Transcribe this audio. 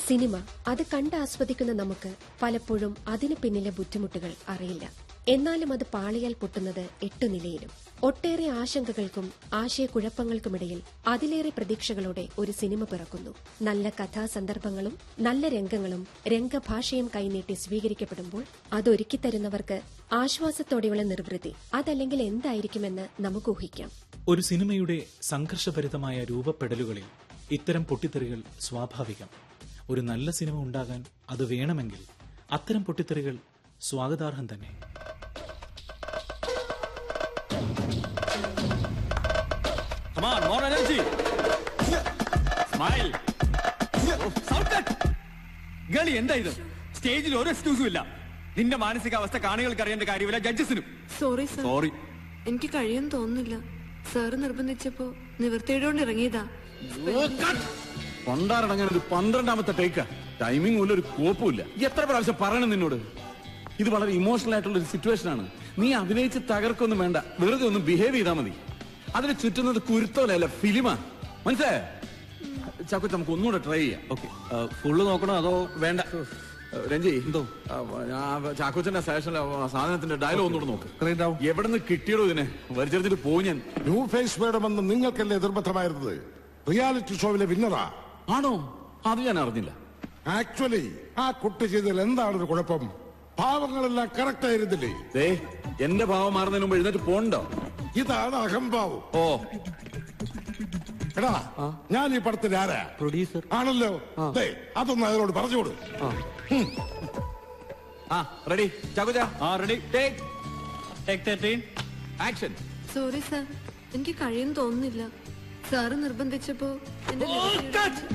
Cinema അത് കണ്ട് ആസ്വദിക്കുന്ന നമുക്ക് പലപ്പോഴും അതിനു പിന്നിലെ ബുദ്ധിമുട്ടുകൾ അറിയില്ല എന്നാലും അത് പാളിയാൽ പൊട്ടുന്നത് എട്ടു നിലയിലും ഒട്ടേറെ ആശങ്കകൾക്കും ആശയക്കുഴപ്പങ്ങൾക്കുമിടയിൽ അതിലേറെ പ്രതീക്ഷകളോടെ ഒരു സിനിമ പിറക്കുന്നു നല്ല കഥാസന്ദർഭങ്ങളും നല്ല രംഗങ്ങളും രംഗഭാഷയും കൈനീട്ടി സ്വീകരിക്കപ്പെടുമ്പോൾ അതൊരുക്കി തരുന്നവർക്ക് ആശ്വാസത്തോടെയുള്ള നിർവൃത്തി അതല്ലെങ്കിൽ എന്തായിരിക്കുമെന്ന് നമുക്ക് ഊഹിക്കാം ഒരു സിനിമയുടെ സംഘർഷഭരിതമായ രൂപപ്പെടലുകളിൽ ഇത്തരം പൊട്ടിത്തെറികൾ സ്വാഭാവികം ഒരു നല്ല സിനിമ ഉണ്ടാകാൻ അത് വേണമെങ്കിൽ അത്തരം പൊട്ടിത്തെറികൾ സ്വാഗതാർഹം തന്നെ Come on, more energy. Smile. Sound cut. ഗളി എന്താ ഇത് സ്റ്റേജിൽ ഒരു എക്സ്ക്യൂസും ഇല്ല നിന്റെ മാനസികാവസ്ഥ കാണികൾക്ക് അറിയേണ്ട കാര്യമില്ല ജഡ്ജസിനും സോറി സർ സോറി എനിക്ക് കഴിയും തോന്നുന്നില്ല സാറ് നിർബന്ധിച്ചപ്പോ നിവർത്തിയിടോണ്ട് ഇറങ്ങിയതാ കൊണ്ടാറടങ്ങാൻ ഒരു പന്ത്രണ്ടാമത്തെ ടേക്കാ ടൈമിംഗ് പോലും ഒരു കോപ്പുമില്ല എത്ര പ്രാവശ്യം പറയണം നിന്നോട് ഇത് വളരെ ഇമോഷണൽ ആയിട്ടുള്ള ഒരു സിറ്റുവേഷൻ ആണ് നീ അഭിനയിച്ച് തകർക്കൊന്നും വേണ്ട വെറുതെ ഒന്ന് ബിഹേവ് ചെയ്താൽ മതി അതിന് ചുറ്റുന്നത് കുരുത്തോലല്ല ഫിലിമാ മനസ്സിലായോ ചാക്കോ നമുക്ക് ഒന്നുകൂടെ ട്രൈ ചെയ്യാം ഓക്കെ ഫുള്ള് നോക്കണോ അതോ വേണ്ട രഞ്ജി എന്തോ ചാക്കോച്ചന്റെ സജഷനിലെ സാധനത്തിന്റെ ഡയലോഗ് ഒന്നുകൂടെ നോക്ക് എവിടെ നിന്ന് കിട്ടിയടോ ഇതിനെ വലിച്ചെടുത്തിട്ട് പോയി ഞാൻ ന്യൂ ഫേസ് വേണമെന്ന് നിങ്ങൾക്കല്ലേ നിർബന്ധമായിരുന്നത് റിയാലിറ്റി ഷോയിലെ വിന്നറാ ആണോ അത് ഞാൻ അറിഞ്ഞില്ല ആക്ച്വലി ആ കുട്ടി ചെയ്തതിൽ എന്താണ് ഒരു കുഴപ്പം ഭാവങ്ങളെല്ലാം കറക്റ്റ് ആയിരുന്നില്ലേ ദേ എന്റെ ഭാവം മാറുന്നതിന് മുമ്പ് എഴുന്നേറ്റ് പോണ്ടോ ഇതാണ് അഹംഭാവം ഓ എടാ ഞാൻ ഈ പടത്തിൽ ആരാ പ്രൊഡ്യൂസർ ആണല്ലോ ദേ, അതൊന്ന് അതിനോട് പറഞ്ഞുകൊടു ആ റെഡി ചാക്കോച്ച ആ ready take take thirteen action sorry sir എനിക്ക് കഴിയും തോന്നുന്നില്ല സാറ് നിർബന്ധിച്ചപ്പോ എന്റെ നിവൃത്തികേട്